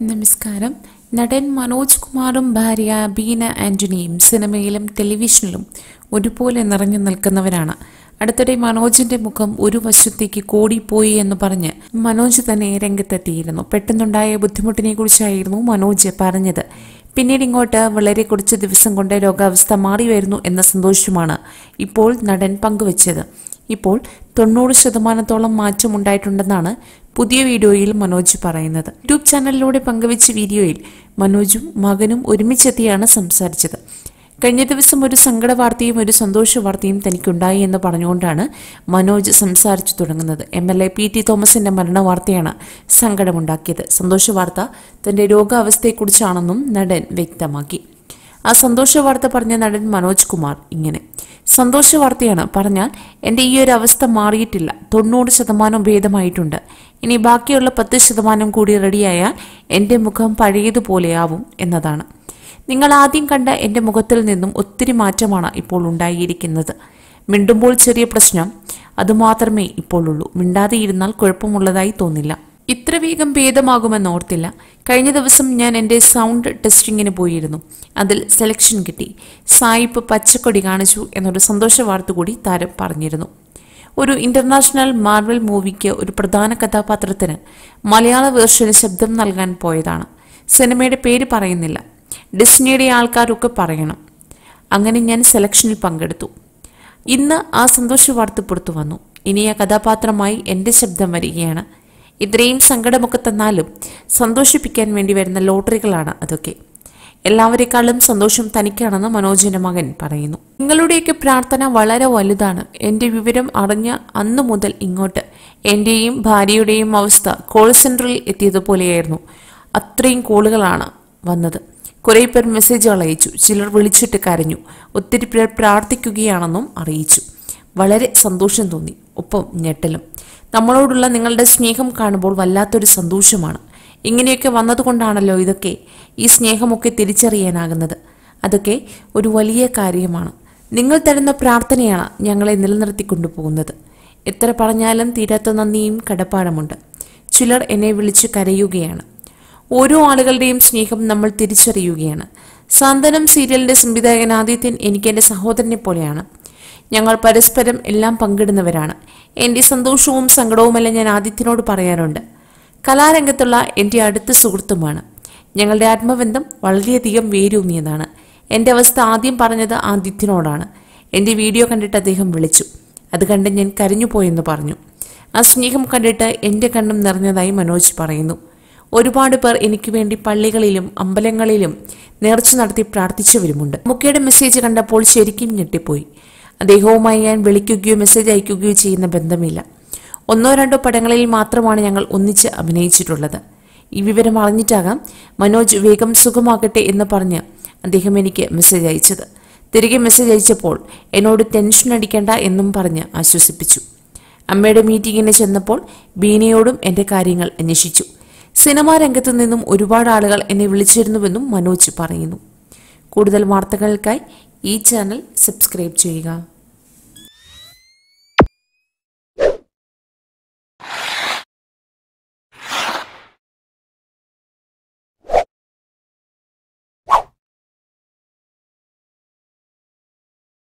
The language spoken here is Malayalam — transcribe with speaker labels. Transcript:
Speaker 1: നമസ്കാരം നടൻ മനോജ് കുമാറും ഭാര്യ ബീന ആന്റണിയും സിനിമയിലും ടെലിവിഷനിലും ഒരുപോലെ നിറഞ്ഞു നിൽക്കുന്നവരാണ് അടുത്തിടെ മനോജിന്റെ മുഖം ഒരു വശത്തേക്ക് കൂടിപ്പോയി എന്ന് പറഞ്ഞ് മനോജ് തന്നെ രംഗത്തെത്തിയിരുന്നു പെട്ടെന്നുണ്ടായ ബുദ്ധിമുട്ടിനെ കുറിച്ചായിരുന്നു മനോജ് പറഞ്ഞത് പിന്നീട് ഇങ്ങോട്ട് വളരെ കുറച്ച് ദിവസം കൊണ്ട് രോഗാവസ്ഥ മാറി വരുന്നു എന്ന സന്തോഷമാണ് ഇപ്പോൾ നടൻ പങ്കുവച്ചത് ഇപ്പോൾ തൊണ്ണൂറ് ശതമാനത്തോളം മാറ്റമുണ്ടായിട്ടുണ്ടെന്നാണ് പുതിയ വീഡിയോയിൽ മനോജ് പറയുന്നത് യൂട്യൂബ് ചാനലിലൂടെ പങ്കുവച്ച വീഡിയോയിൽ മനോജും മകനും ഒരുമിച്ചെത്തിയാണ് സംസാരിച്ചത് കഴിഞ്ഞ ദിവസം ഒരു സങ്കട വാർത്തയും ഒരു സന്തോഷ വാർത്തയും തനിക്കുണ്ടായി എന്ന് പറഞ്ഞുകൊണ്ടാണ് മനോജ് സംസാരിച്ചു തുടങ്ങുന്നത് M L A P T തോമസിന്റെ മരണ വാർത്തയാണ് സങ്കടമുണ്ടാക്കിയത് സന്തോഷ വാർത്ത തന്റെ രോഗാവസ്ഥയെക്കുറിച്ചാണെന്നും നടൻ വ്യക്തമാക്കി ആ സന്തോഷ വാർത്ത പറഞ്ഞ നടൻ മനോജ് കുമാർ ഇങ്ങനെ സന്തോഷ വാർത്തയാണ് പറഞ്ഞാൽ എൻ്റെ ഈ ഒരു അവസ്ഥ മാറിയിട്ടില്ല തൊണ്ണൂറ് ശതമാനം ഭേദമായിട്ടുണ്ട് ഇനി ബാക്കിയുള്ള പത്ത് ശതമാനം കൂടി റെഡിയായാൽ എൻ്റെ മുഖം പഴയതുപോലെയാവും എന്നതാണ് നിങ്ങൾ ആദ്യം കണ്ട എൻ്റെ മുഖത്തിൽ നിന്നും ഒത്തിരി മാറ്റമാണ് ഇപ്പോൾ ഉണ്ടായിരിക്കുന്നത് മിണ്ടുമ്പോൾ ചെറിയ പ്രശ്നം അതുമാത്രമേ ഇപ്പോൾ ഉള്ളൂ മിണ്ടാതെ ഇരുന്നാൽ കുഴപ്പമുള്ളതായി തോന്നില്ല ഇത്ര വേഗം ഭേദമാകുമെന്ന് ഓർത്തില്ല കഴിഞ്ഞ ദിവസം ഞാൻ എൻ്റെ സൗണ്ട് ടെസ്റ്റിങ്ങിന് പോയിരുന്നു അതിൽ സെലക്ഷൻ കിട്ടി സായിപ്പ് പച്ചക്കൊടി കാണിച്ചു എന്നൊരു സന്തോഷ വാർത്ത കൂടി താരം പറഞ്ഞിരുന്നു ഒരു ഇന്റർനാഷണൽ മാർവൽ മൂവിക്ക് ഒരു പ്രധാന കഥാപാത്രത്തിന് മലയാള വേർഷന് ശബ്ദം നൽകാൻ പോയതാണ് സിനിമയുടെ പേര് പറയുന്നില്ല ഡിസ്നിയുടെ ആൾക്കാരൊക്കെ പറയണം അങ്ങനെ ഞാൻ സെലക്ഷനിൽ പങ്കെടുത്തു ഇന്ന് ആ സന്തോഷ വാർത്ത പുറത്തു വന്നു ഇനി ആ കഥാപാത്രമായി എൻ്റെ ശബ്ദം വരികയാണ് ഇത്രയും സങ്കടമൊക്കെ തന്നാലും സന്തോഷിപ്പിക്കാൻ വേണ്ടി വരുന്ന ലോട്ടറികളാണ് അതൊക്കെ എല്ലാവരെക്കാളും സന്തോഷം തനിക്കാണെന്ന് മനോജിന്റെ മകൻ പറയുന്നു നിങ്ങളുടെയൊക്കെ പ്രാർത്ഥന വളരെ വലുതാണ് എൻ്റെ വിവരം അറിഞ്ഞ അന്നു മുതൽ ഇങ്ങോട്ട് എൻ്റെയും ഭാര്യയുടെയും അവസ്ഥ കോൾ സെന്ററിൽ എത്തിയതുപോലെയായിരുന്നു അത്രയും കോളുകളാണ് വന്നത് കുറേ പേർ മെസ്സേജുകൾ അയച്ചു ചിലർ വിളിച്ചിട്ട് കരഞ്ഞു ഒത്തിരി പേർ പ്രാർത്ഥിക്കുകയാണെന്നും അറിയിച്ചു വളരെ സന്തോഷം തോന്നി ഒപ്പം ഞെട്ടലും നമ്മളോടുള്ള നിങ്ങളുടെ സ്നേഹം കാണുമ്പോൾ വല്ലാത്തൊരു സന്തോഷമാണ് ഇങ്ങനെയൊക്കെ വന്നതുകൊണ്ടാണല്ലോ ഇതൊക്കെ ഈ സ്നേഹമൊക്കെ തിരിച്ചറിയാനാകുന്നത് അതൊക്കെ ഒരു വലിയ കാര്യമാണ് നിങ്ങൾ തരുന്ന പ്രാർത്ഥനയാണ് ഞങ്ങളെ നിലനിർത്തിക്കൊണ്ടുപോകുന്നത് എത്ര പറഞ്ഞാലും തീരാത്ത നന്ദിയും കടപ്പാടുമുണ്ട് ചിലർ എന്നെ വിളിച്ച് കരയുകയാണ് ഓരോ ആളുകളുടെയും സ്നേഹം നമ്മൾ തിരിച്ചറിയുകയാണ് സാന്ത്വനം സീരിയലിന്റെ സംവിധായകൻ ആദിത്യൻ എനിക്ക് എൻ്റെ സഹോദരനെ പോലെയാണ് ഞങ്ങൾ പരസ്പരം എല്ലാം പങ്കിടുന്നവരാണ് എൻ്റെ സന്തോഷവും സങ്കടവുമെല്ലാം ഞാൻ ആദിത്യനോട് പറയാറുണ്ട് കലാരംഗത്തുള്ള എൻ്റെ അടുത്ത സുഹൃത്തുമാണ് ഞങ്ങളുടെ ആത്മബന്ധം വളരെയധികം വേരൂന്നിയതാണ് എൻ്റെ അവസ്ഥ ആദ്യം പറഞ്ഞത് ആദിത്യനോടാണ് എൻ്റെ വീഡിയോ കണ്ടിട്ട് അദ്ദേഹം വിളിച്ചു അത് കണ്ട് ഞാൻ കരഞ്ഞുപോയെന്ന് പറഞ്ഞു ആ സ്നേഹം കണ്ടിട്ട് എൻ്റെ കണ്ണും നിറഞ്ഞതായി മനോജ് പറയുന്നു ഒരുപാട് പേർ എനിക്ക് വേണ്ടി പള്ളികളിലും അമ്പലങ്ങളിലും നേർച്ച നടത്തി പ്രാർത്ഥിച്ചവരുമുണ്ട് മുക്കയുടെ മെസ്സേജ് കണ്ടപ്പോൾ ശരിക്കും ഞെട്ടിപ്പോയി അദ്ദേഹവുമായി ഞാൻ വിളിക്കുകയോ മെസ്സേജ് അയക്കുകയോ ചെയ്യുന്ന ബന്ധമില്ല ഒന്നോ രണ്ടോ പടങ്ങളിൽ മാത്രമാണ് ഞങ്ങൾ ഒന്നിച്ച് അഭിനയിച്ചിട്ടുള്ളത് ഈ വിവരം അറിഞ്ഞിട്ടാകാം മനോജ് വേഗം സുഖമാകട്ടെ എന്ന് പറഞ്ഞ് അദ്ദേഹം എനിക്ക് മെസ്സേജ് അയച്ചത് തിരികെ മെസ്സേജ് അയച്ചപ്പോൾ എന്നോട് ടെൻഷൻ അടിക്കേണ്ട എന്നും പറഞ്ഞ് ആശ്വസിപ്പിച്ചു അമ്മയുടെ മീറ്റിങ്ങിന് ചെന്നപ്പോൾ ബീനയോടും എൻ്റെ കാര്യങ്ങൾ അന്വേഷിച്ചു സിനിമാ രംഗത്തു നിന്നും ഒരുപാട് ആളുകൾ എന്നെ വിളിച്ചിരുന്നുവെന്നും മനോജ് പറയുന്നു കൂടുതൽ വാർത്തകൾക്കായി ഈ ചാനൽ സബ്സ്ക്രൈബ് ചെയ്യുക